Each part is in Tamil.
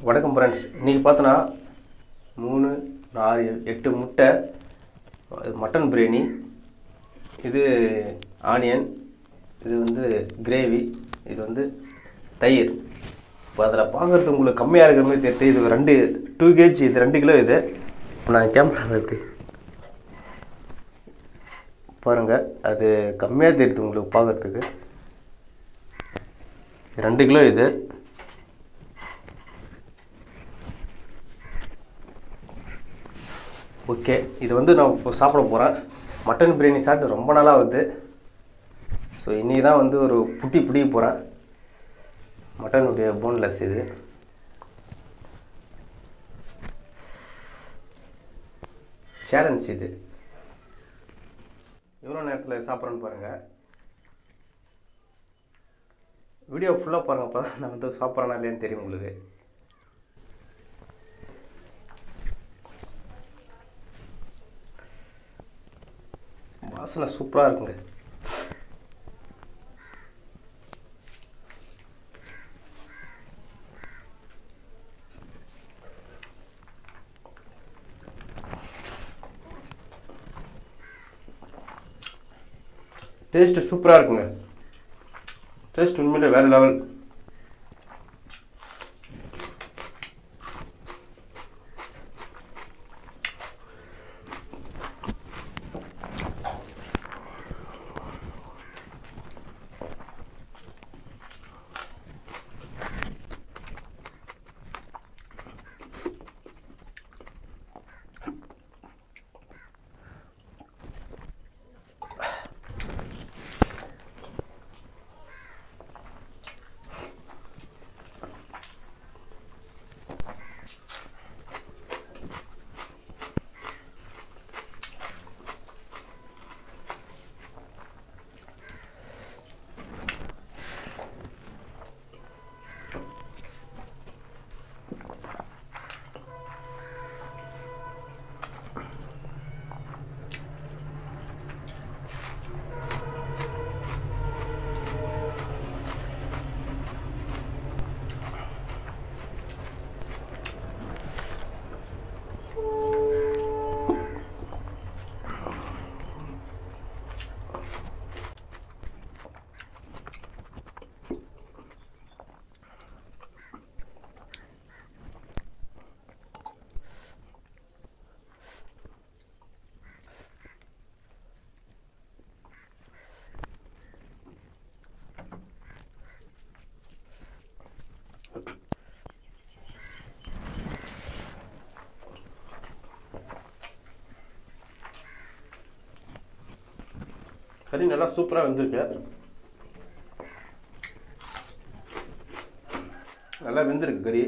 வணக்கம் ஃப்ரெண்ட்ஸ் இன்றைக்கி பார்த்தோன்னா மூணு நாலு எட்டு முட்டை அது மட்டன் பிரியாணி இது ஆனியன் இது வந்து கிரேவி இது வந்து தயிர் இப்போ அதில் பார்க்குறது உங்களுக்கு கம்மியாக இருக்கிற மாதிரி தெரியுது இது ரெண்டு டூ கேஜி இது ரெண்டு கிலோ இது இப்போ நான் கேமரா இருக்கு பாருங்கள் அது கம்மியாக தெரியுது உங்களுக்கு பார்க்குறதுக்கு ரெண்டு கிலோ இது ஓகே இது வந்து நான் இப்போ சாப்பிட போகிறேன் மட்டன் பிரியாணி சாப்பிட்டு ரொம்ப நாளாக வருது ஸோ இன்றைக்கி தான் வந்து ஒரு புட்டி பிடிக்க போகிறேன் மட்டனுடைய போன்லெஸ் இது சேலஞ்ச் இது எவ்வளோ நேரத்தில் சாப்பிட்றேன்னு பாருங்கள் வீடியோ ஃபுல்லாக பாருங்கள் அப்போ தான் நான் வந்து சாப்பிட்றேனா இல்லையான்னு தெரியும் உங்களுக்கு வாசனை சூப்பராக இருக்குங்க டேஸ்ட் சூப்பராக இருக்குங்க டேஸ்ட் உண்மையிலே வேறு லெவல் கறி நல்லா சூப்பராக வெந்திருக்கு நல்லா வெந்திருக்கு கறி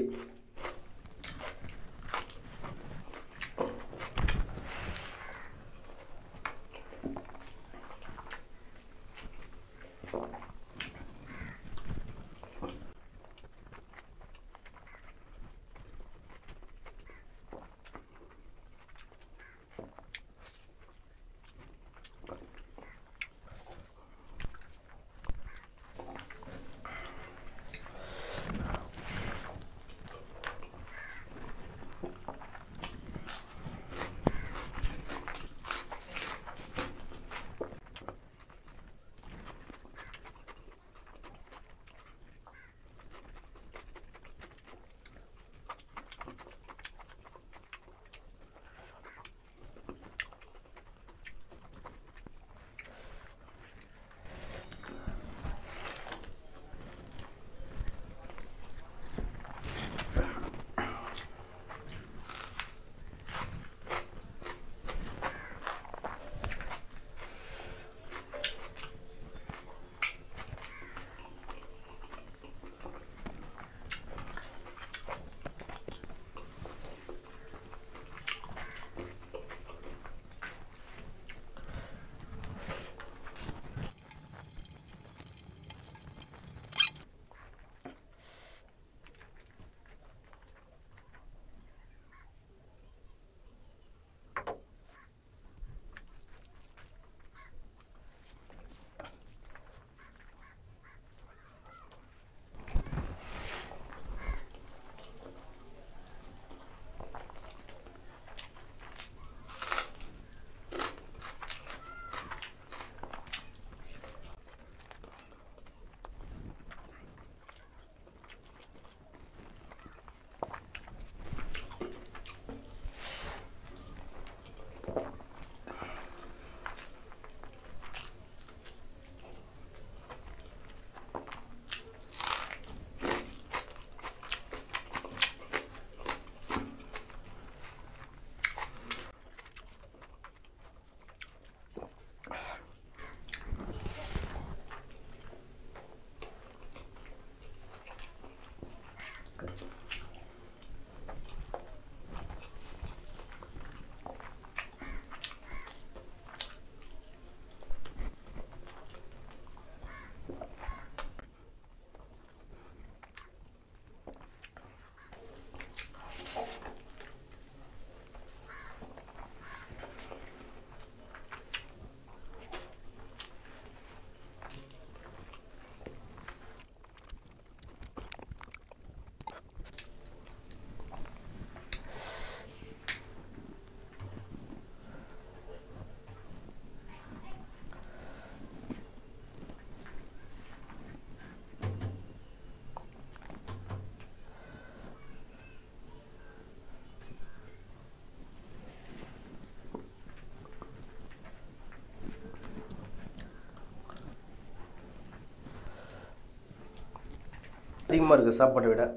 அதிகமாக இருக்குது சாப்பாட்டை விட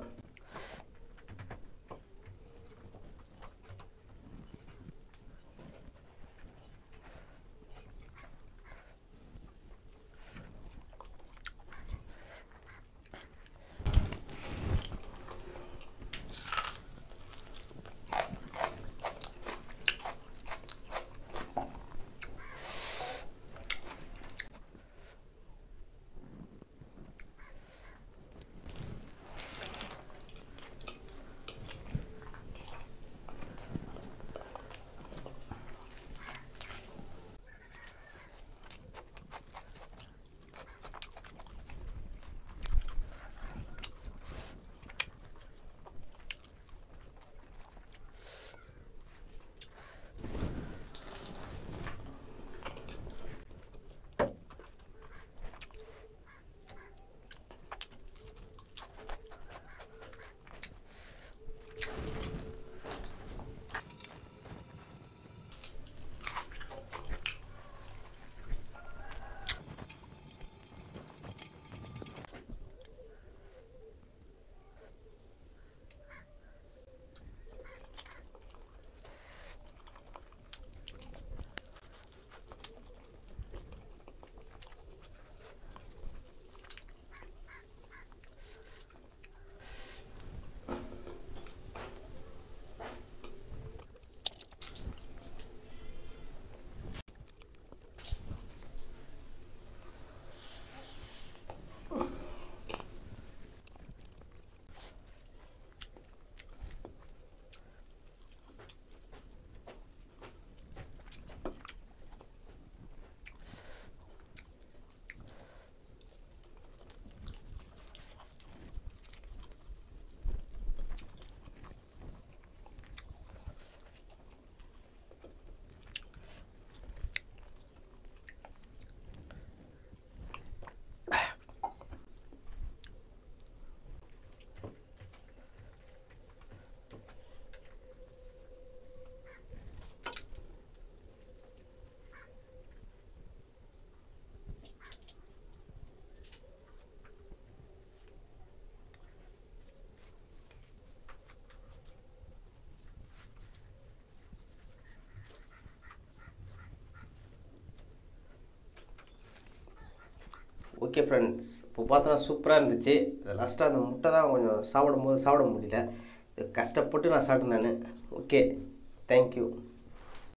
ஓகே ஃப்ரெண்ட்ஸ் இப்போ பார்த்தோன்னா சூப்பராக இருந்துச்சு லாஸ்ட்டாக அந்த முட்டை தான் கொஞ்சம் சாப்பிடும் போது சாப்பிட முடியல கஷ்டப்பட்டு நான் சாப்பிட்டேன் நான் ஓகே தேங்க்யூ